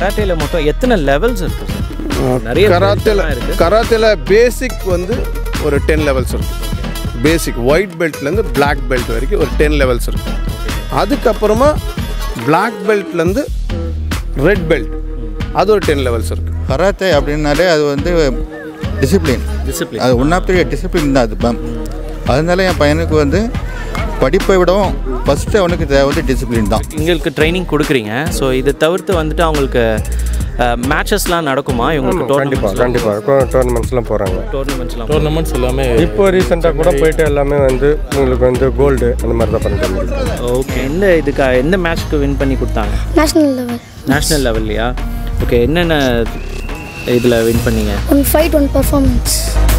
கராட்டேல மொத்தம் எத்தனை லெவல்ஸ் இருக்கு சார் நிறைய கராத்தேல levels இருக்கு கராத்தேல பேசிக் வந்து ஒரு டென் லெவல்ஸ் இருக்கும் பேசிக் ஒயிட் பெல்ட்லேருந்து பிளாக் பெல்ட் வரைக்கும் ஒரு டென் லெவல்ஸ் இருக்கும் அதுக்கப்புறமா பிளாக் பெல்ட்லேருந்து ரெட் பெல்ட் அது ஒரு டென் லெவல்ஸ் இருக்குது கராத்தே அப்படின்னாலே அது வந்து டிசிப்ளின் டிசிப்ளின் அது ஒன் ஆஃப் த்ரீ டிசிப்ளின் தான் அது பம் அதனால என் பையனுக்கு வந்து படிப்பை விடவும் ஃபஸ்ட்டு அவனுக்கு தேவை வந்து டிசிப்ளின் தான் எங்களுக்கு ட்ரைனிங் கொடுக்குறீங்க ஸோ இதை தவிர்த்து வந்துட்டு அவங்களுக்கு மேட்சஸ்லாம் நடக்குமா இவங்களுக்கு கண்டிப்பாக கண்டிப்பாக டோர்னமெண்ட்ஸ்லாம் போகிறாங்க டோர்னமெண்ட்ஸ்லாம் டோர்னமெண்ட்ஸ் எல்லாமே இப்போ ரீசெண்டாக கூட போயிட்டு எல்லாமே வந்து உங்களுக்கு வந்து கோல்டு அந்த மாதிரி தான் பண்ணிட்டு வந்திருக்காங்க. ஓகே எந்த இதுக்கு எந்த மேட்ச்க்கு வின் பண்ணி கொடுத்தாங்க நேஷ்னல் லெவல் நேஷ்னல் லெவல்லையா ஓகே என்னென்ன இதில் வின் பண்ணீங்க one fight one performance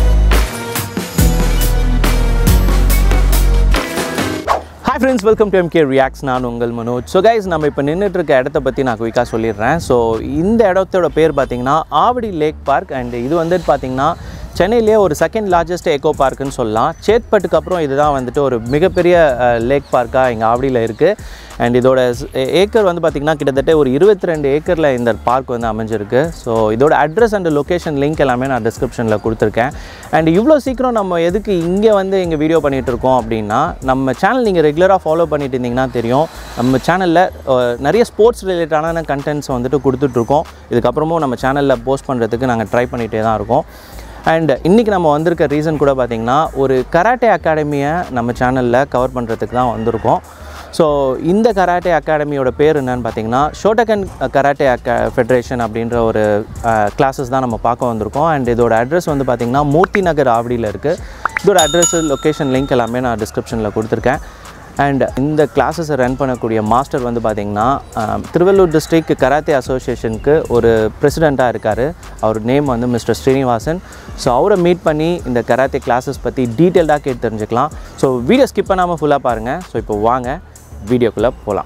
hi friends welcome to MK reacts நான் உங்கள் மனோஜ் ஸோ கைஸ் நம்ம இப்போ நின்றுட்டு இருக்க இடத்த பற்றி நான் குயிக்காக சொல்லிடுறேன் ஸோ இந்த இடத்தோட பேர் பார்த்தீங்கன்னா ஆவடி லேக் பார்க் அண்ட் இது வந்துட்டு பார்த்தீங்கன்னா சென்னையிலேயே ஒரு செகண்ட் லார்ஜஸ்ட் எக்கோ பார்க்குன்னு சொல்லலாம் சேத்பட்டுக்கு அப்புறம் இதுதான் வந்துட்டு ஒரு மிகப்பெரிய லேக் பார்க்காக எங்கள் ஆவடியில் இருக்குது அண்ட் இதோட ஏக்கர் வந்து பார்த்திங்கன்னா கிட்டத்தட்ட ஒரு இருபத்தி ரெண்டு ஏக்கரில் இந்த பார்க் வந்து அமைஞ்சிருக்கு ஸோ இதோட அட்ரஸ் அண்ட் லொக்கேஷன் லிங்க் எல்லாமே நான் டிஸ்கிரிப்ஷனில் கொடுத்துருக்கேன் அண்ட் இவ்வளோ சீக்கிரம் நம்ம எதுக்கு இங்கே வந்து எங்கள் வீடியோ பண்ணிகிட்டு இருக்கோம் அப்படின்னா நம்ம சேனல் நீங்கள் ரெகுலராக ஃபாலோ பண்ணிட்டு இருந்தீங்கன்னா தெரியும் நம்ம சேனலில் நிறைய ஸ்போர்ட்ஸ் ரிலேட்டடான கண்டென்ட்ஸ் வந்துட்டு கொடுத்துட்ருக்கோம் இதுக்கப்புறமும் நம்ம சேனலில் போஸ்ட் பண்ணுறதுக்கு நாங்கள் ட்ரை பண்ணிகிட்டே தான் இருக்கோம் அண்ட் இன்றைக்கி நம்ம வந்திருக்க ரீசன் கூட பார்த்திங்கன்னா ஒரு கராட்டே அகாடமியை நம்ம சேனலில் கவர் பண்ணுறதுக்கு தான் வந்திருக்கோம் ஸோ இந்த கராட்டே அகாடமியோட பேர் என்னன்னு பார்த்தீங்கன்னா ஷோட்டகன் கராட்டே அக்கா ஃபெடரேஷன் அப்படின்ற ஒரு கிளாஸஸ் தான் நம்ம பார்க்க வந்திருக்கோம் அண்ட் இதோட அட்ரஸ் வந்து பார்த்திங்கன்னா மூர்த்தி நகர் ஆவடியில் இருக்குது இதோட அட்ரஸ் லொக்கேஷன் லிங்க் எல்லாமே நான் டிஸ்கிரிப்ஷனில் கொடுத்துருக்கேன் அண்ட் இந்த கிளாஸஸை ரன் பண்ணக்கூடிய மாஸ்டர் வந்து பார்த்திங்கன்னா அஹ், திருவள்ளூர் டிஸ்ட்ரிக்ட் கராத்தே அசோசியேஷனுக்கு ஒரு பிரசிடெண்ட்டாக இருக்கார் அவர் நேம் வந்து மிஸ்டர் ஸ்ரீனிவாசன் ஸோ அவரை மீட் பண்ணி இந்த கராத்தே கிளாஸஸ் பற்றி டீட்டெயில்டாக கேட்டு தெரிஞ்சுக்கலாம் ஸோ வீடியோ ஸ்கிப் பண்ணாமல் ஃபுல்லாக பாருங்கள் ஸோ இப்போ வாங்க வீடியோக்குள்ளே போகலாம்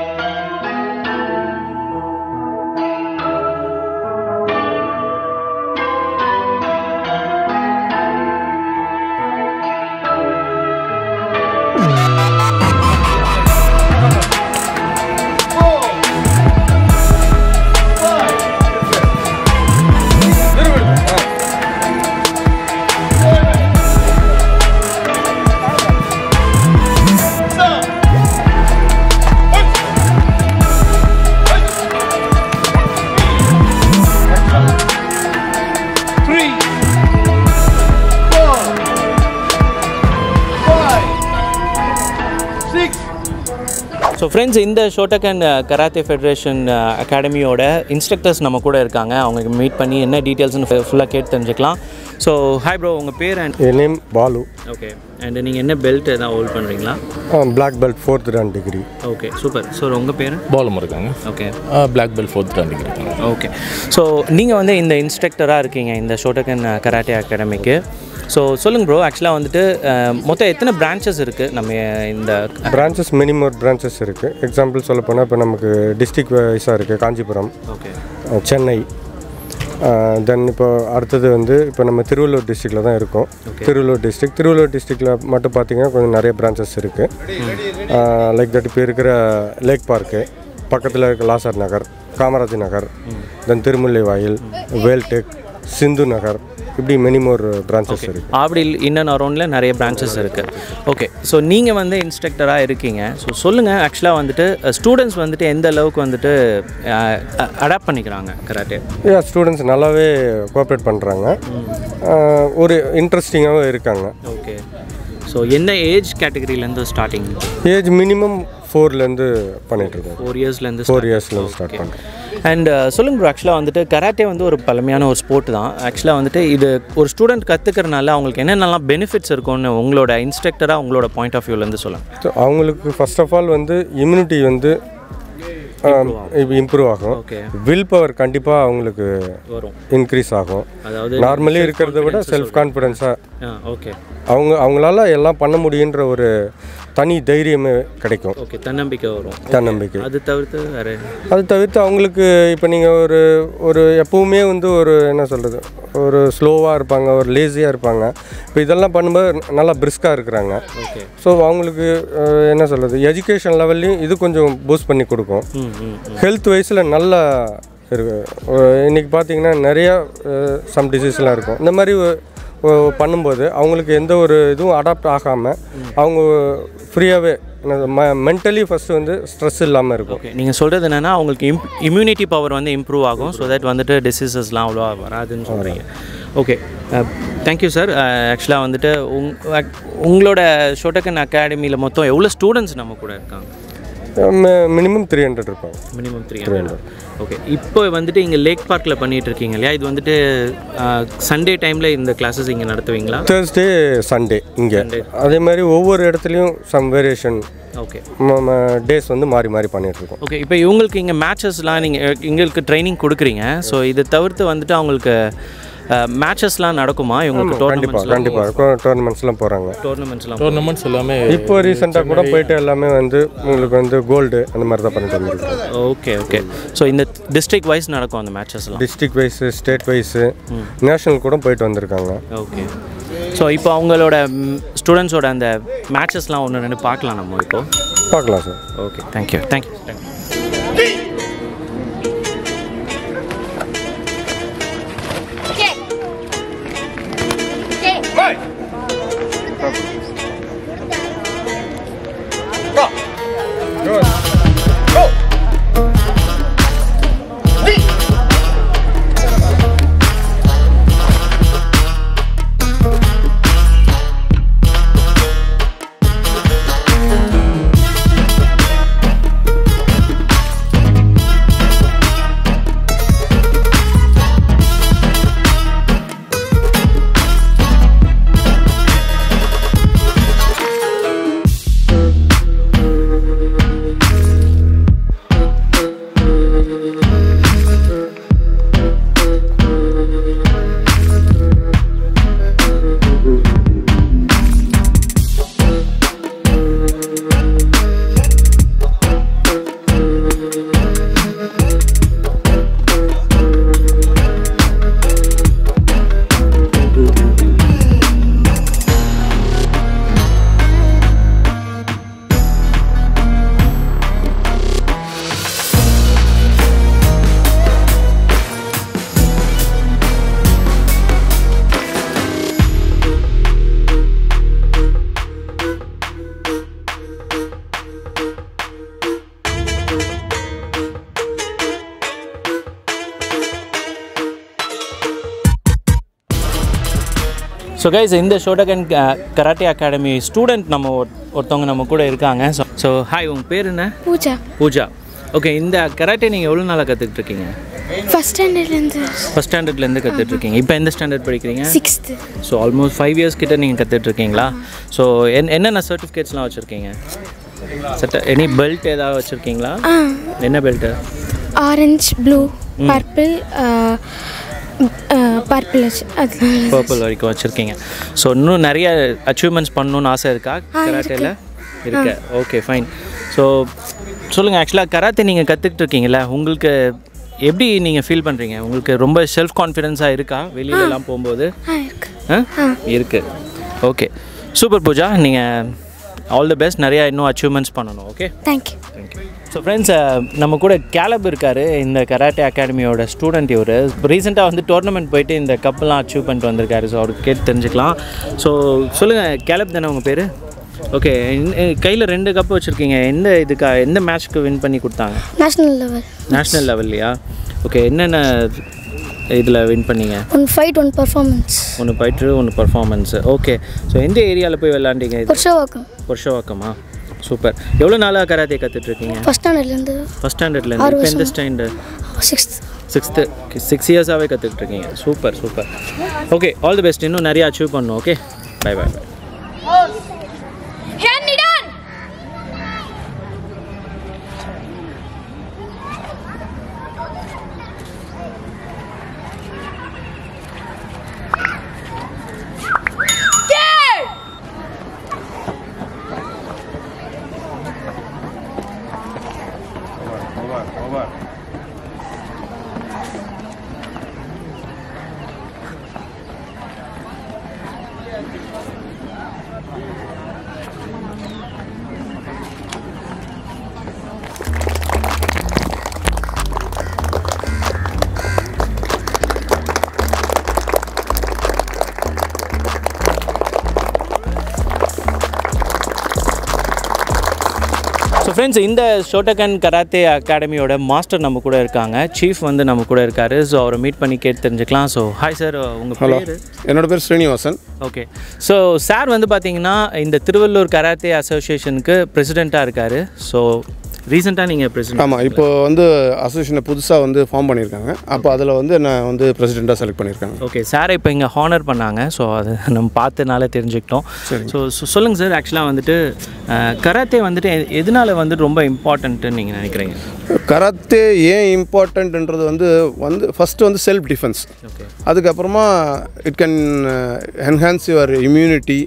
ஸோ ஃப்ரெண்ட்ஸ் இந்த ஷோட்டகன் கராத்தே ஃபெடரேஷன் அகாடமியோட இன்ஸ்ட்ரக்டர்ஸ் நம்ம கூட இருக்காங்க அவங்களுக்கு மீட் பண்ணி என்ன டீட்டெயில்ஸ்னு ஃபுல்லாக கேட்டு தெரிஞ்சுக்கலாம் ஸோ ஹாய் ப்ரோ உங்கள் பேர் அண்ட் என் நேம் பாலு ஓகே அண்ட் நீங்கள் என்ன பெல்ட் எதாவது ஹோல்ட் பண்ணுறீங்களா black belt fourth dan degree okay super so உங்கள் பேர் பாலம் இருக்காங்க ஓகே பிளாக் பெல்ட் ஃபோர்த் டாண்டிங் இருக்காங்க ஓகே ஸோ நீங்கள் வந்து இந்த இன்ஸ்ட்ரக்டராக இருக்கீங்க இந்த ஷோட்டகன் கராட்டே அகாடமிக்கு ஸோ சொல்லுங்கள் ப்ரோ ஆக்சுவலாக வந்துட்டு அஹ், மொத்தம் எத்தனை பிரான்ச்சஸ் இருக்குது நம்ம இந்த பிரான்ச்சஸ் மினிமம் பிரான்ச்சஸ் இருக்குது எக்ஸாம்பிள் சொல்ல போனால் இப்போ நமக்கு டிஸ்ட்ரிக்ட் வைஸாக இருக்குது காஞ்சிபுரம் ஓகே அஹ், சென்னை தென் இப்போ அடுத்தது வந்து இப்போ நம்ம திருவள்ளூர் டிஸ்ட்ரிக்டில் தான் இருக்கோம் திருவள்ளூர் டிஸ்ட்ரிக்ட் திருவள்ளூர் டிஸ்ட்ரிக்டில் மட்டும் பார்த்தீங்கன்னா கொஞ்சம் நிறைய பிரான்ச்சஸ் இருக்குது லைக் தட் இப்போ இருக்கிற லேக் பார்க்கு பக்கத்தில் இருக்க லாசர் நகர் காமராஜ் நகர் தென் திருமுல்லை வாயில் வேல்டெக் சிந்து நகர் இப்படி மெனி மோர் பிரான்ச்சஸ் இருக்குது ஆவடி இன் அண்ட் அரௌண்டில் நிறைய பிரான்ச்சஸ் இருக்குது ஓகே ஸோ நீங்கள் வந்து இன்ஸ்ட்ரக்டராக இருக்கீங்க ஸோ சொல்லுங்கள் ஆக்சுவலாக வந்துட்டு ஸ்டூடெண்ட்ஸ் வந்துட்டு எந்த அளவுக்கு வந்துட்டு அடாப்ட் பண்ணிக்கிறாங்க கராட்டே யா ஸ்டூடெண்ட்ஸ் நல்லாவே கோஆப்ரேட் பண்ணுறாங்க ஒரு இன்ட்ரெஸ்டிங்காகவும் இருக்காங்க ஓகே ஸோ என்ன ஏஜ் கேட்டகரியிலேருந்து ஸ்டார்டிங் ஏஜ் மினிமம் ஃபோர்லேருந்து பண்ணிகிட்ருக்கோம் ஃபோர் இயர்ஸ்லேருந்து ஃபோர் இயர்ஸ்லேருந்து ஸ்டார்ட் பண்ணுறோம் அண்ட் சொல்லுங்க ப்ரோ ஆக்சுவலாக வந்துட்டு கராட்டே வந்து ஒரு பழமையான ஒரு ஸ்போர்ட் தான் ஆக்சுவலாக வந்துட்டு இது ஒரு ஸ்டூடெண்ட் கற்றுக்கிறனால அவங்களுக்கு என்னென்னலாம் பெனிஃபிட்ஸ் இருக்கும்னு உங்களோட இன்ஸ்ட்ரக்டராக உங்களோட பாயிண்ட் ஆஃப் வியூலேருந்து சொல்லுங்கள் ஸோ அவங்களுக்கு ஃபர்ஸ்ட் ஆஃப் ஆல் வந்து இம்யூனிட்டி வந்து இம்ப்ரூவ் ஆகும் ஓகே வில் பவர் கண்டிப்பாக அவங்களுக்கு வரும் இன்க்ரீஸ் ஆகும் அதாவது நார்மலி இருக்கிறத விட செல்ஃப் கான்ஃபிடென்ஸாக ஆ ஓகே அவங்க அவங்களால எல்லாம் பண்ண முடியுன்ற ஒரு தனி தைரியமே கிடைக்கும் ஓகே தன்னம்பிக்கை வரும் தன்னம்பிக்கை அது தவிர்த்து வேறு அது தவிர்த்து அவங்களுக்கு இப்போ நீங்கள் ஒரு ஒரு எப்பவுமே வந்து ஒரு என்ன சொல்கிறது ஒரு ஸ்லோவாக இருப்பாங்க ஒரு லேசியாக இருப்பாங்க இப்போ இதெல்லாம் பண்ணும்போது நல்லா பிரிஸ்காக இருக்கிறாங்க ஓகே ஸோ அவங்களுக்கு அஹ், என்ன சொல்கிறது எஜுகேஷன் லெவல்லையும் இது கொஞ்சம் பூஸ்ட் பண்ணி கொடுக்கும் ம் ம் ஹெல்த் வைஸில் நல்ல இருக்கு அஹ் இன்னைக்கு பார்த்தீங்கன்னா நிறையா சம் டிசீஸ்லாம் இருக்கும் இந்த மாதிரி ஒ- ஒ- பண்ணும்போது அவங்களுக்கு எந்த ஒரு இதுவும் அடாப்ட் ஆகாமல் அவங்க ஃப்ரீயாகவே மென்டலி ஃபஸ்ட்டு வந்து ஸ்ட்ரெஸ் இல்லாமல் இருக்கும் ஓகே நீங்கள் சொல்கிறது என்னென்னா அவங்களுக்கு இம் இம்யூனிட்டி பவர் வந்து இம்ப்ரூவ் ஆகும் ஸோ தட் வந்துட்டு டிசீசஸ்லாம் அவ்வளோவா வராதுன்னு சொல்கிறீங்க ஓகே தேங்க்யூ சார் ஆக்சுவலாக வந்துட்டு உங் ac- உங்களோட ஷோட்டக்கன் அகாடமியில் மொத்தம் எவ்வளோ ஸ்டூடெண்ட்ஸ் நம்ம கூட இருக்காங்க மினிமம் த்ரீ ஹண்ட்ரட் இருப்பாங்க மினிமம் த்ரீ ஹண்ட்ரட் ஓகே இப்போ வந்துட்டு இங்கே லேக் பார்க்கில் பண்ணிட்டு இருக்கீங்க இல்லையா இது வந்துட்டு சண்டே டைமில் இந்த கிளாஸஸ் இங்கே நடத்துவீங்களா தேர்ஸ்டே சண்டே இங்கே அதே மாதிரி ஒவ்வொரு இடத்துலையும் சம் வேரியேஷன் ஓகே டேஸ் வந்து மாறி மாறி பண்ணிட்டு இருக்கோம் ஓகே இப்போ இவங்களுக்கு இங்கே மேட்சஸ்லாம் நீங்கள் எங்களுக்கு ட்ரைனிங் கொடுக்குறீங்க ஸோ இதை தவிர்த்து வந்துட்டு அவங்களுக்கு மேட்சஸ்லாம் நடக்குமா இவங்களுக்கு கண்டிப்பாக டோர்னமெண்ட்ஸ்லாம் கண்டிப்பாக டோர்னமெண்ட்ஸ்லாம் போகிறாங்க டோர்னமெண்ட்ஸ்லாம் டோர்னமெண்ட்ஸ் எல்லாமே இப்போ ரீசெண்டாக கூட போயிட்டு எல்லாமே வந்து உங்களுக்கு வந்து கோல்டு அந்த மாதிரி தான் பண்ணிட்டு வந்துருக்கோம் ஓகே ஓகே ஸோ இந்த டிஸ்ட்ரிக்ட் வைஸ் நடக்கும் அந்த மேட்சஸ்லாம் district wise state wise national கூட போயிட்டு வந்திருக்காங்க ஓகே ஸோ இப்போ அவங்களோட ஸ்டூடெண்ட்ஸோட அந்த மேட்சஸ்லாம் ஒன்று ரெண்டு பார்க்கலாம் நம்ம இப்போ பார்க்கலாம் sir okay thank you thank you thank you so guys இந்த ஷோட்டகன் கராட்டே அகாடமி ஸ்டூடெண்ட் நம்ம ஒரு- ஒருத்தவங்க நம்ம கூட இருக்காங்க ஸோ ஸோ ஹாய் உங்கள் பேர் என்ன பூஜா பூஜா ஓகே இந்த கராட்டே நீங்கள் எவ்வளோ நாளாக கற்றுக்கிட்டு இருக்கீங்க ஃபஸ்ட் ஸ்டாண்டர்ட்லேருந்து ஃபஸ்ட் ஸ்டாண்டர்ட்லேருந்து கற்றுட்டு இருக்கீங்க இப்போ எந்த ஸ்டாண்டர்ட் படிக்கிறீங்க sixth so almost five years கிட்ட நீங்கள் கற்றுட்டு இருக்கீங்களா ஸோ என் என்னென்ன சர்டிஃபிகேட்ஸ்லாம் வச்சுருக்கீங்க சட்ட எனி பெல்ட் ஏதாவது வச்சுருக்கீங்களா ஆ என்ன belt orange blue purple purple அதெல்லாம் பர்பிள் வரைக்கும் வச்சுருக்கீங்க ஸோ இன்னும் நிறைய அச்சீவ்மெண்ட்ஸ் பண்ணணும்னு ஆசை இருக்கா கராட்டேல இருக்கு ஓகே ஃபைன் ஸோ சொல்லுங்கள் ஆக்சுவலாக கராத்தே நீங்கள் கற்றுக்கிட்டு இருக்கீங்களா உங்களுக்கு எப்படி நீங்கள் ஃபீல் பண்ணுறீங்க உங்களுக்கு ரொம்ப செல்ஃப் கான்ஃபிடென்ஸாக இருக்கா வெளியிலலாம் போகும்போது ஆ இருக்கு ஆ இருக்கு ஓகே சூப்பர் பூஜா நீங்கள் ஆல் தி பெஸ்ட் நிறையா இன்னும் அச்சீவ்மெண்ட்ஸ் பண்ணணும் okay thank you thank you so friends நம்ம கூட கேலப் இருக்கார் இந்த கராட்டே அகாடமியோட ஸ்டூடெண்ட் இவர் ரீசெண்டாக வந்து டோர்னமெண்ட் போயிட்டு இந்த கப்பெல்லாம் அச்சீவ் பண்ணிட்டு வந்திருக்காரு ஸோ அவருக்கு கேட்டு தெரிஞ்சுக்கலாம் ஸோ சொல்லுங்கள் கேலப் தானே உங்கள் பேர் ஓகே கையில் ரெண்டு கப் வச்சுருக்கீங்க எந்த இதுக்கா எந்த மேட்ச்க்கு வின் பண்ணி கொடுத்தாங்க நேஷ்னல் லெவல் நேஷ்னல் லெவல்லையா ஓகே என்னென்ன இதில் வின் பண்ணீங்க ஒன் ஃபைட் ஒன் பர்ஃபார்மன்ஸ் ஒன்று பயிற்று ஒன்று பர்ஃபார்மன்ஸு ஓகே ஸோ எந்த ஏரியாவில் போய் விளாண்டீங்க இது புருஷவாக்கம் வருஷவாக்கமா சூப்பர் எவ்வளோ நாளாக கராத்தே கற்றுட்ருக்கீங்க ஃபஸ்ட் ஸ்டாண்டர்ட்லேருந்து ஃபஸ்ட் ஸ்டாண்டர்ட்லேருந்து இப்போ எந்த ஸ்டாண்டர்ட் சிக்ஸ்த் சிக்ஸ்த்து சிக்ஸ் இயர்ஸாகவே கற்றுக்கிட்டு இருக்கீங்க super super okay all the best இன்னும் நிறைய அச்சீவ் பண்ணணும் okay bye bye bye so friends இந்த ஷோட்டகன் கராத்தே அகாடமியோட மாஸ்டர் நம்ம கூட இருக்காங்க சீஃப் வந்து நம்ம கூட இருக்காரு ஸோ அவரை மீட் பண்ணி கேட்டு தெரிஞ்சுக்கலாம் ஸோ ஹாய் சார் உங்கள் ஹலோ பேர் என்னோட பேர் ஸ்ரீனிவாசன் ஓகே ஸோ சார் வந்து பார்த்தீங்கன்னா இந்த திருவள்ளூர் கராத்தே அசோசியேஷனுக்கு பிரசிடெண்ட்டாக இருக்கார் ஸோ ரீசெண்டாக நீங்கள் பிரசிடென்ட் ஆமாம் இப்போ வந்து அசோசியேஷனை புதுசாக வந்து ஃபார்ம் பண்ணியிருக்காங்க அப்போ அதில் வந்து நான் வந்து பிரசிடெண்ட்டாக செலக்ட் பண்ணியிருக்காங்க ஓகே சாரை இப்போ இங்கே ஹானர் பண்ணாங்க ஸோ அது நம்ம பார்த்தனால தெரிஞ்சுக்கிட்டோம் ஸோ சொல்லுங்கள் சார் ஆக்சுவலாக வந்துட்டு கராத்தே வந்துட்டு எ- எதனால வந்துட்டு ரொம்ப இம்பார்ட்டன்ட்டுன்னு நீங்கள் நினைக்கிறீங்க கராத்தே ஏன் இம்பார்ட்டன்ட்ன்றது வந்து வந்து ஃபஸ்ட்டு வந்து செல்ஃப் டிஃபென்ஸ் ஓகே அதுக்கப்புறமா it can enhance your immunity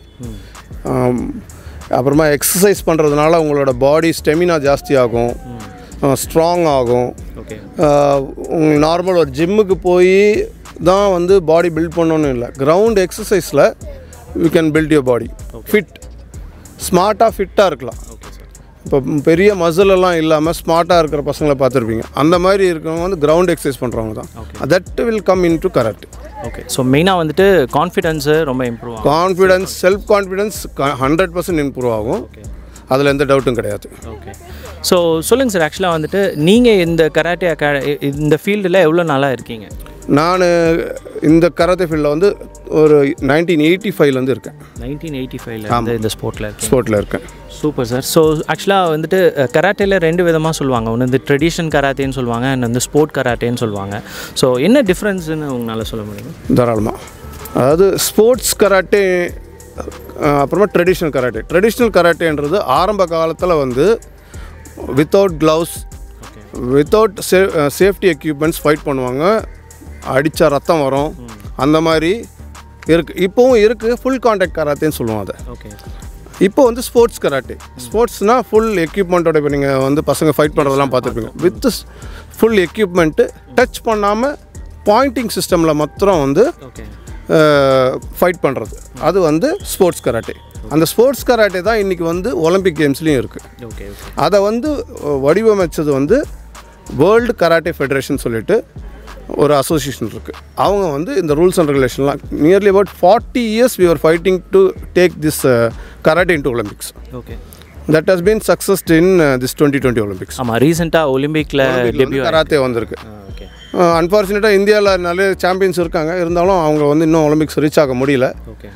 அப்புறமா எக்ஸசைஸ் பண்ணுறதுனால உங்களோட பாடி ஸ்டெமினா ஜாஸ்தி ஆகும் ஸ்ட்ராங் ஆகும் ஓகே உங்களுக்கு நார்மல் ஒரு ஜிம்முக்கு போய் தான் வந்து பாடி பில்ட் பண்ணணும்னு இல்லை கிரவுண்ட் எக்ஸசைஸில் you can build your body fit ஸ்மார்ட்டாக ஃபிட்டாக இருக்கலாம் இப்போ பெரிய மசில் எல்லாம் இல்லாமல் ஸ்மார்ட்டாக இருக்கிற பசங்களை பார்த்துருப்பீங்க அந்த மாதிரி இருக்கிறவங்க வந்து கிரவுண்ட் எக்ஸசைஸ் பண்ணுறவங்க தான் that will come in to correct okay so மெயினாக வந்துட்டு கான்ஃபிடென்ஸு ரொம்ப இம்ப்ரூவ் ஆகும் confidence self confidence hundred percent improve ஆகும் அதில் எந்த டவுட்டும் கிடையாது ஓகே ஸோ சொல்லுங்கள் சார் ஆக்சுவலாக வந்துட்டு நீங்கள் இந்த கராட்டே அகா இந்த ஃபீல்டில் எவ்வளோ நாளாக இருக்கீங்க நான் இந்த கராத்தே ஃபீல்டில் வந்து ஒரு நைன்டீன் எயிட்டி ஃபைவ்லேருந்து இருக்கேன் நைன்டீன் எயிட்டி ஃபைவ்ல வந்து இந்த ஸ்போர்ட்டில் இருக்கீங்க ஸ்போர்ட்டில் இருக்கேன் சூப்பர் சார் ஸோ ஆக்சுவலாக வந்துட்டு கராட்டேல ரெண்டு விதமாக சொல்லுவாங்க ஒன்று இந்த ட்ரெடிஷன் கராத்தேன்னு சொல்லுவாங்க அண்ட் வந்து ஸ்போர்ட் கராட்டேன்னு சொல்லுவாங்க ஸோ என்ன டிஃப்ரென்ஸ்னு உங்களால் சொல்ல முடியும் தாராளமாக அதாவது ஸ்போர்ட்ஸ் கராட்டே அப்புறமா ட்ரெடிஷ்னல் கராட்டே ட்ரெடிஷ்னல் கராட்டேன்றது ஆரம்ப காலத்தில் வந்து வித்தவுட் க்ளவுஸ் வித்தவுட் சே சேஃப்டி எக்யூப்மெண்ட்ஸ் ஃபைட் பண்ணுவாங்க அடித்தா ரத்தம் வரும் அந்த மாதிரி இருக்குது இப்போவும் இருக்குது ஃபுல் கான்டாக்ட் கராத்தேன்னு சொல்லுவோம் அதை ஓகே இப்போ வந்து ஸ்போர்ட்ஸ் கராட்டே ஸ்போர்ட்ஸ்னால் ஃபுல் எக்யூப்மெண்ட்டோட இப்போ நீங்கள் வந்து பசங்க ஃபைட் பண்ணுறதெல்லாம் பார்த்துருப்பீங்க வித் ஃபுல் எக்யூப்மெண்ட்டு டச் பண்ணாமல் பாயிண்டிங் சிஸ்டமில் மாத்திரம் வந்து ஓகே ஃபைட் பண்ணுறது அது வந்து ஸ்போர்ட்ஸ் கராட்டே அந்த ஸ்போர்ட்ஸ் கராட்டே தான் இன்றைக்கி வந்து ஒலிம்பிக் கேம்ஸ்லேயும் இருக்குது ஓகே ஓகே அதை வந்து அஹ், வடிவமைச்சது வந்து வேர்ல்டு கராட்டே ஃபெடரேஷன் சொல்லிட்டு ஒரு அசோசியேஷன் இருக்குது அவங்க வந்து இந்த ரூல்ஸ் அண்ட் ரெகுலேஷன்லாம் nearly about forty years we are fighting to take this karate into Olympics okay that has been succeeded in this twenty twenty Olympics ஆமாம் ரீசெண்டாக ஒலிம்பிக்கில் டெபியூ கராத்தே வந்திருக்கு ஓகே அன்ஃபார்ச்சுனேட்டாக இந்தியாவில் நிறைய சாம்பியன்ஸ் இருக்காங்க இருந்தாலும் அவங்க வந்து இன்னும் ஒலிம்பிக்ஸ் ரீச் ஆக முடியல okay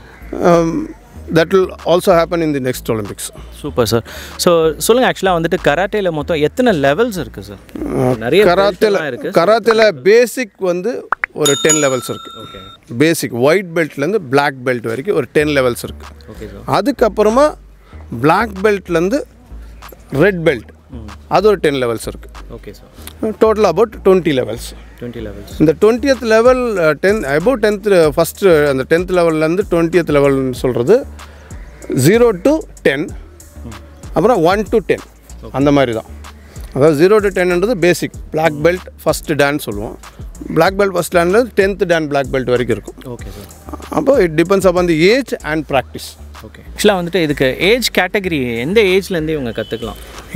that will also happen in the next Olympics super sir so சொல்லுங்கள் ஆக்சுவலாக வந்துட்டு கராட்டேல மொத்தம் எத்தனை லெவல்ஸ் இருக்குது சார் நிறைய கராத்தேல இருக்குது கராத்தேல பேசிக் வந்து ஒரு டென் லெவல்ஸ் இருக்குது ஓகே பேசிக் ஒயிட் பெல்ட்லேருந்து பிளாக் பெல்ட் வரைக்கும் ஒரு டென் லெவல்ஸ் இருக்குது ஓகே சார் அதுக்கப்புறமா பிளாக் பெல்ட்லேருந்து ரெட் பெல்ட் அது ஒரு டென் லெவல்ஸ் இருக்குது okay sir total about twenty levels twenty levels இந்த twentieth level tenth about tenth first அந்த டென்த் லெவல்லேருந்து டுவெண்ட்டியத் லெவல்னு சொல்கிறது ஜீரோ டு டென் அப்புறம் ஒன் டு டென் அந்த மாதிரி தான் அதாவது ஜீரோ டு டென்ன்றது basic black belt first Don சொல்லுவோம் பிளாக் பெல்ட் ஃபஸ்ட் டான்ல டென்த் டான் பிளாக் பெல்ட் வரைக்கும் இருக்கும் ஓகே சார் அப்போ it depends upon the age and practice okay ஆக்சுவலாக வந்துட்டு இதுக்கு ஏஜ் கேட்டகரி எந்த ஏஜ்லேருந்தே இவங்க கற்றுக்கலாம்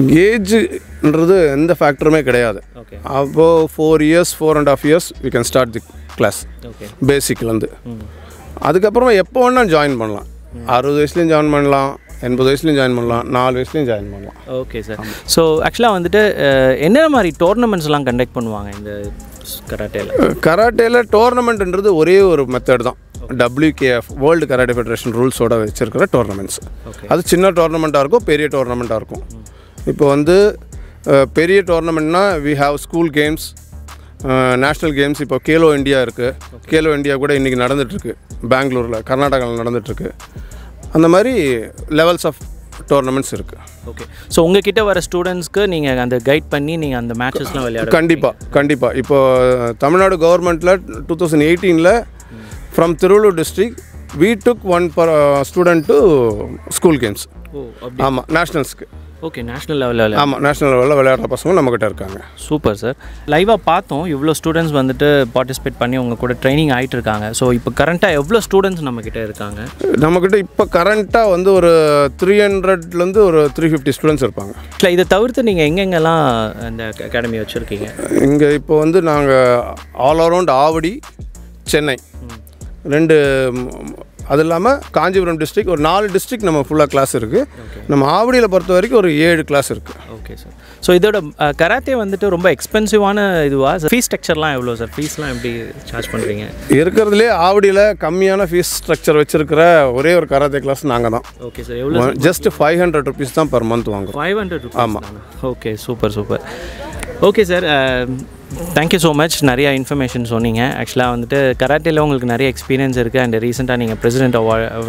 ஏஜ்ன்றது எந்த ஃபேக்டருமே கிடையாது ஓகே அப்போது four years four and half years we can start the class okay பேசிக்லேருந்து அதுக்கப்புறமா எப்போ வேணால் ஜாயின் பண்ணலாம் அறுபது வயசுலேயும் ஜாயின் பண்ணலாம் எண்பது வயசுலேயும் ஜாயின் பண்ணலாம் நாலு வயசுலேயும் ஜாயின் பண்ணலாம் ஓகே சார் ஸோ ஆக்சுவலாக வந்துட்டு அஹ், என்னென்ன மாதிரி டோர்னமெண்ட்ஸ்லாம் கண்டக்ட் பண்ணுவாங்க இந்த கராட்டேல கராட்டேல டோர்னமெண்ட்ன்றது ஒரே ஒரு மெத்தட் தான் WKF வேர்ல்டு கராட்டே ஃபெடரேஷன் ரூல்ஸோட வச்சிருக்கிற டோர்னமெண்ட்ஸ் Okay. அது சின்ன டோர்னமெண்ட்டாக இருக்கும் பெரிய டோர்னமெண்ட்டாக இருக்கும் இப்போ வந்து அஹ், பெரிய டோர்னமெண்ட்னா we have school games national games இப்போ கேலோ இந்தியா இருக்குது கேலோ இந்தியா கூட இன்றைக்கி நடந்துகிட்ருக்கு பெங்களூரில் கர்நாடகாவில் நடந்துகிட்ருக்கு அந்த மாதிரி லெவல்ஸ் ஆஃப் டோர்னமெண்ட்ஸ் இருக்குது ஓகே ஸோ உங்ககிட்ட வர ஸ்டூடெண்ட்ஸ்க்கு நீங்கள் அந்த கைட் பண்ணி நீங்கள் அந்த மேட்சஸ்லாம் விளையாட கண்டிப்பாக கண்டிப்பாக இப்போ தமிழ்நாடு கவர்மெண்ட்டில் டூ தௌசண்ட் எயிட்டீனில் from Tiruvallur district we took one per student to school games ஓ அப்படி ஆமாம் நேஷ்னல்ஸ்க்கு ஓகே நேஷ்னல் லெவலில் ஆமாம் நேஷ்னல் லெவலில் விளையாடுற பசங்க நம்மக்கிட்ட இருக்காங்க சூப்பர் சார் லைவாக பார்த்தோம் இவ்வளோ ஸ்டூடெண்ட்ஸ் வந்துட்டு பார்ட்டிசிபேட் பண்ணி உங்கள் கூட ட்ரைனிங் ஆகிட்டு இருக்காங்க ஸோ இப்போ கரண்ட்டாக எவ்வளோ ஸ்டூடெண்ட்ஸ் நம்மக்கிட்ட இருக்காங்க நம்மக்கிட்ட இப்போ கரண்ட்டாக வந்து ஒரு த்ரீ ஹண்ட்ரட்லேருந்து ஒரு த்ரீ ஃபிஃப்டி ஸ்டூடெண்ட்ஸ் இருப்பாங்க இல்லை இதை தவிர்த்து நீங்கள் எங்கெங்கெல்லாம் இந்த அகாடமி வச்சுருக்கீங்க இங்கே இப்போ வந்து நாங்கள் ஆல் அரவுண்ட் ஆவடி சென்னை ரெண்டு அது இல்லாமல் காஞ்சிபுரம் டிஸ்ட்ரிக்ட் ஒரு நாலு டிஸ்ட்ரிக்ட் நம்ம ஃபுல்லாக கிளாஸ் இருக்குது நம்ம ஆவடியில் பொறுத்த வரைக்கும் ஒரு ஏழு கிளாஸ் இருக்குது ஓகே சார் ஸோ இதோட கராத்தே வந்துட்டு ரொம்ப எக்ஸ்பென்சிவான இதுவா ஃபீஸ் ஸ்ட்ரக்சர்லாம் எவ்வளோ சார் ஃபீஸ்லாம் எப்படி சார்ஜ் பண்ணுறீங்க இருக்கிறதுலே ஆவடியில் கம்மியான ஃபீஸ் ஸ்ட்ரக்சர் வச்சுருக்கிற ஒரே ஒரு கராத்தே கிளாஸ் நாங்கள் தான் ஓகே சார் எவ்வளோ ஜஸ்ட் ஃபைவ் ஹண்ட்ரட் ருபீஸ் தான் பர் மந்த் வாங்குறோம் ஃபைவ் ஹண்ட்ரட் ஆமாம். Okay super super okay sir thank you so much நிறையா இன்ஃபர்மேஷன் சொன்னீங்க ஆக்சுவலாக வந்துட்டு கராட்டேல உங்களுக்கு நிறைய எக்ஸ்பீரியன்ஸ் இருக்குது அண்ட் ரீசெண்டாக நீங்கள் பிரசிடென்ட்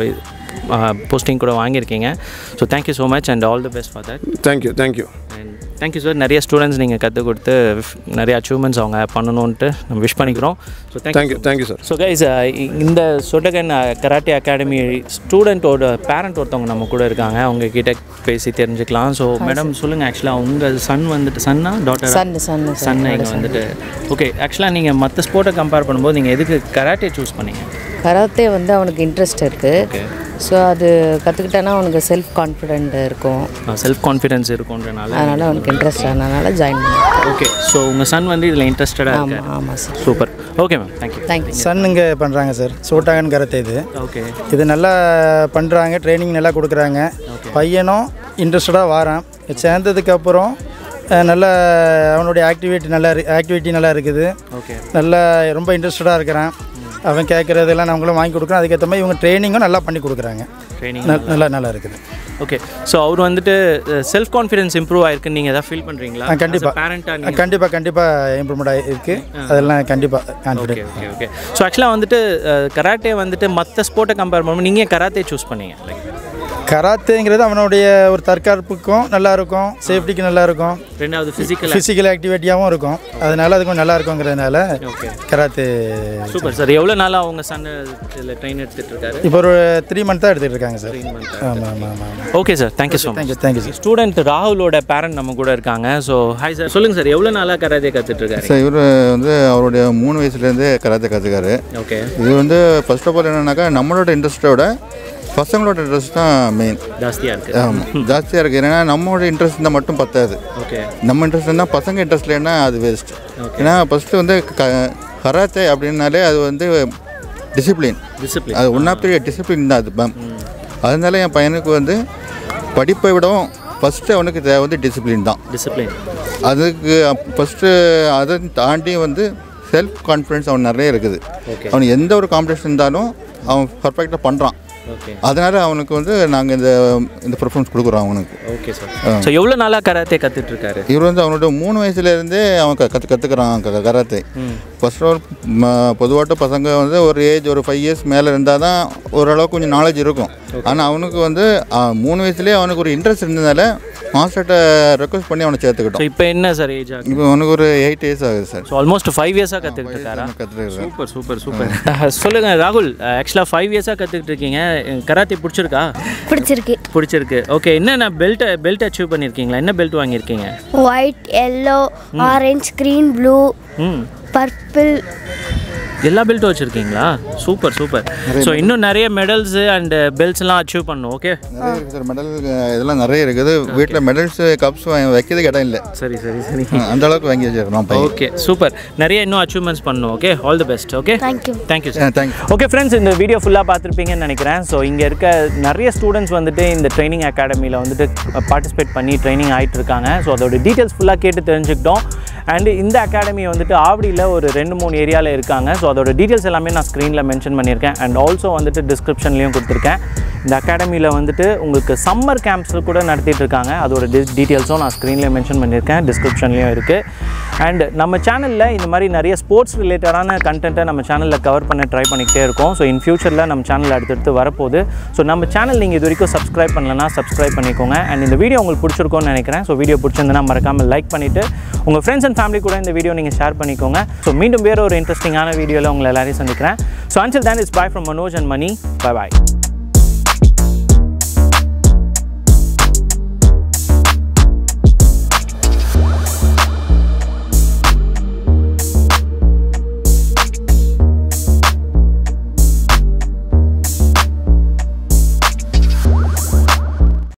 போஸ்டிங் கூட வாங்கியிருக்கீங்க so thank you so much and all the best for that thank you thank you and thank you sir நிறைய ஸ்டூடெண்ட்ஸ் நீங்கள் கற்றுக் கொடுத்து நிறைய அச்சீவ்மெண்ட்ஸ் அவங்க பண்ணணுன்ட்டு நம்ம விஷ் பண்ணிக்கிறோம் so thank you thank you sir so guys இந்த சொட்டகன் கராட்டே அகாடமி ஸ்டூடெண்ட்டோட பேரண்ட் ஒருத்தவங்க நம்ம கூட இருக்காங்க அவங்க கிட்ட பேசி தெரிஞ்சுக்கலாம் ஸோ மேடம் சொல்லுங்கள் ஆக்சுவலாக உங்கள் சன் வந்துட்டு சன்னா daughter Son, son, sir. Son இங்கே வந்துட்டு ஓகே ஆக்சுவலாக நீங்கள் மற்ற ஸ்போர்ட்டை கம்பேர் பண்ணும்போது நீங்கள் எதுக்கு கராட்டே சூஸ் பண்ணீங்க கராத்தே வந்து அவனுக்கு இன்ட்ரெஸ்ட் இருக்குது ஓகே ஸோ அது கற்றுக்கிட்டானா அவனுக்கு செல்ஃப் கான்ஃபிடென்ட் இருக்கும் செல்ஃப் கான்ஃபிடென்ஸ் இருக்குன்றனால அதனால் அவனுக்கு இன்ட்ரெஸ்ட் ஆனதுனால ஜாயின் பண்ணேன் ஓகே ஸோ உங்கள் சன் வந்து இதில் இன்ட்ரெஸ்டடாக ஆமாம் இருக்காரு ஆமாம் sir super okay ma'am thank you thank you son இங்கே பண்ணுறாங்க சார் சோட்டாகன் கரத்தை இது ஓகே இது நல்லா பண்ணுறாங்க ட்ரைனிங் நல்லா கொடுக்குறாங்க பையனும் இன்ட்ரெஸ்டடாக வாரான் சேர்ந்ததுக்கப்புறம் நல்ல அவனுடைய ஆக்டிவிட்டி நல்லா ஆக்டிவிட்டி நல்லா இருக்குது ஓகே நல்லா ரொம்ப இன்ட்ரெஸ்டடாக இருக்கிறான் அவன் கேட்குறதெல்லாம் நம்மளும் வாங்கி கொடுக்குறோம் அதுக்கேற்ற மாதிரி இவங்க ட்ரைனிங்கும் நல்லா பண்ணி கொடுக்குறாங்க ட்ரைனிங் நல்- நல்லா நல்லா இருக்குது ஓகே ஸோ அவர் வந்துட்டு செல்ஃப் கான்ஃபிடன்ஸ் இம்ப்ரூவ் ஆயிருக்குன்னு நீங்கள் எதாவது ஃபீல் பண்ணுறீங்களா ஆ, கண்டிப்பா. பேரண்ட்டாக கண்டிப்பாக கண்டிப்பாக இம்ப்ரூவ்மெண்ட் ஆகிருக்கு அதெல்லாம் கண்டிப்பாக okay confident okay okay so ஆக்சுவலாக வந்துட்டு கராட்டே வந்துட்டு மற்ற ஸ்போர்ட்டை கம்பேர் பண்ணும்போது நீங்கள் கராத்தே சூஸ் பண்ணீங்க லைக் கராத்தேங்கிறது அவனுடைய ஒரு தற்காப்புக்கும் நல்லா இருக்கும் சேஃப்டிக்கு நல்லா இருக்கும் ரெண்டாவது ஃபிசிக்கல் ஃபிசிக்கல் ஆக்டிவிட்டியாகவும் இருக்கும் அதனால அது கொஞ்சம் நல்லா இருக்குங்கிறதுனால ஓகே கராத்தே சூப்பர் சார் எவ்வளோ நாளாக உங்கள் சன் இதில் ட்ரெயின் எடுத்துகிட்டு இருக்காரு இப்போ ஒரு த்ரீ மந்த் தான் எடுத்துகிட்டு இருக்காங்க சார் ஆமாம் ஆமாம் ஆமாம் okay sir thank you so much thank you thank you sir student ராகுலோட பேரண்ட் நம்ம கூட இருக்காங்க ஸோ ஹாய் சார் சொல்லுங்கள் சார் எவ்வளோ நாளாக கராத்தே கற்றுட்டு இருக்காரு சார் இவர் வந்து அவருடைய மூணு வயசுலேருந்தே கராத்தே கற்றுக்காரு ஓகே இது வந்து ஃபர்ஸ்ட் ஆஃப் ஆல் என்னன்னாக்கா நம்மளோட இன்ட்ரெஸ்ட்டோட பசங்களோட இன்ட்ரெஸ்ட் தான் மெயின் ஜாஸ்தியாக இருக்குது ஆமாம் ஜாஸ்தியாக இருக்குது ஏன்னா நம்மளோட இன்ட்ரெஸ்ட் இருந்தால் மட்டும் பத்தாது ஓகே நம்ம இன்ட்ரெஸ்ட் இருந்தால் பசங்க இன்ட்ரெஸ்ட் இல்லைன்னா அது வேஸ்ட் ஏன்னா ஃபஸ்ட்டு வந்து க கராத்தே அப்படின்னாலே அது வந்து டிசிப்ளின் டிசிப்ளின் அது ஒன் ஆஃப் தி டிசிப்ளின் தான் அது மேம் அதனால என் பையனுக்கு வந்து படிப்பை விடவும் ஃபஸ்ட்டு அவனுக்கு தேவை வந்து டிசிப்ளின் தான் டிசிப்ளின் அதுக்கு ஃபஸ்ட்டு அதை தாண்டி வந்து செல்ஃப் கான்ஃபிடென்ஸ் அவன் நிறைய இருக்குது Okay. அவனுக்கு எந்த ஒரு காம்படிஷன் இருந்தாலும் அவன் பர்ஃபெக்டாக பண்ணுறான் ஓகே அதனால் அவனுக்கு வந்து நாங்கள் இந்த இந்த ப்ரிஃபரன்ஸ் கொடுக்குறோம் அவனுக்கு ஓகே சார் ஸோ எவ்வளோ நாளாக கராத்தே கற்றுட்டு இருக்காரு இவர் வந்து அவனோட மூணு வயசுலேருந்தே அவன் க- கற்று கற்றுக்குறான் கராத்தே ஃபர்ஸ்ட் ஆஃப் ஆல் பொதுவாட்ட பசங்க வந்து ஒரு ஏஜ் ஒரு ஃபைவ் இயர்ஸ் மேலே இருந்தால் தான் ஓரளவுக்கு கொஞ்சம் நாலேஜ் இருக்கும் ஆனால் அவனுக்கு வந்து ஆ, மூணு வயசுலேயே அவனுக்கு ஒரு இன்ட்ரெஸ்ட் இருந்ததுனால மாஸ்டர்கிட்ட ரெக்வஸ்ட் பண்ணி அவனை ஸோ சேர்த்துக்கிட்டோம் இப்போ என்ன சார் ஏஜ் ஆகுது இப்போ அவனுக்கு ஒரு எயிட் இயர்ஸ் ஆகுது சார் ஸோ ஆல்மோஸ்ட் ஃபைவ் இயர்ஸாக கற்றுக்கிட்டு இருக்காரா கற்றுக்கிறேன் சூப்பர் சூப்பர் சூப்பர் சொல்லுங்க ராகுல் ஆக்சுவலாக ஃபைவ் இயர்ஸாக கற்றுக்கிட்டு இருக்கீங்க கராத்தே பிடிச்சிருக்கா பிடிச்சிருக்கு பிடிச்சிருக்கு ஓகே என்னென்ன பெல்ட் பெல்ட் அச்சீவ் பண்ணியிருக்கீங்களா என்ன பெல்ட் வாங்கியிருக்கீங்க white yellow orange green blue ம் பர்பிள் எல்லா பெல்ட்டும் வச்சுருக்கீங்களா சூப்பர் சூப்பர் ஸோ இன்னும் நிறைய மெடல்ஸு அண்ட் பெல்ட்ஸ்லாம் அச்சீவ் பண்ணணும் ஓகே நிறைய இருக்குது சார் மெடல் இதெல்லாம் நிறைய இருக்குது வீட்டில் மெடல்ஸ் கப்ஸ் வைக்கிறதுக்கு இடம் இல்லை சரி சரி சரி அந்த அளவுக்கு வாங்கி வச்சிருக்கிறோம் பையன் ஓகே சூப்பர் நிறைய இன்னும் அச்சீவ்மெண்ட்ஸ் பண்ணணும் okay all the best okay thank you thank you sir thanks okay friends இந்த வீடியோ ஃபுல்லாக பார்த்துருப்பீங்கன்னு நினைக்கிறேன் ஸோ இங்கே இருக்க நிறைய ஸ்டூடெண்ட்ஸ் வந்துட்டு இந்த ட்ரைனிங் அகாடமியில் வந்துட்டு பார்ட்டிசிபேட் பண்ணி ட்ரைனிங் ஆகிட்டு இருக்காங்க ஸோ அதோட டீட்டெயில்ஸ் ஃபுல்லாக கேட்டு தெரிஞ்சுக்கிட்டோம் அண்ட் இந்த அகாடமி வந்துட்டு ஆவடியில் ஒரு ரெண்டு மூணு ஏரியாவில் இருக்காங்க ஸோ அதோட டீட்டெயில்ஸ் எல்லாமே நான் ஸ்க்ரீனில் மென்ஷன் பண்ணியிருக்கேன் அண்ட் ஆல்சோ வந்துட்டு டிஸ்கிரிப்ஷன்லேயும் கொடுத்துருக்கேன் இந்த அகாடமியில் வந்துட்டு உங்களுக்கு சம்மர் கேம்ப்ஸ் கூட நடத்திட்டு இருக்காங்க அதோட டி டீட்டெயில்ஸும் நான் ஸ்க்ரீனில் மென்ஷன் பண்ணியிருக்கேன் டிஸ்கிரிப்ஷன்லேயும் இருக்குது அண்ட் நம்ம சேனலில் இந்த மாதிரி நிறைய ஸ்போர்ட்ஸ் ரிலேட்டடான கண்டென்ட்டை நம்ம சேனலில் கவர் பண்ண ட்ரை பண்ணிக்கிட்டே இருக்கோம் ஸோ இன் ஃபியூச்சரில் நம்ம சேனல் அடுத்தடுத்து வரப்போகுது ஸோ நம்ம சேனல் நீங்கள் இது வரைக்கும் சப்ஸ்கிரைப் பண்ணலன்னா சப்ஸ்கிரைப் பண்ணிக்கோங்க அண்ட் இந்த வீடியோ உங்களுக்கு பிடிச்சிருக்கும்னு நினைக்கிறேன் ஸோ வீடியோ பிடிச்சிருந்தனா மறக்காமல் லைக் பண்ணிவிட்டு உங்கள் ஃப்ரெண்ட்ஸ் அண்ட் ஃபேமிலி கூட இந்த வீடியோ நீங்கள் ஷேர் பண்ணிக்கோங்க ஸோ மீண்டும் வேறு ஒரு இன்ட்ரெஸ்டிங்கான வீடியோவில் உங்களை எல்லாரையும் சந்திக்கிறேன் so until then is bye from Manoj and Mani bye bye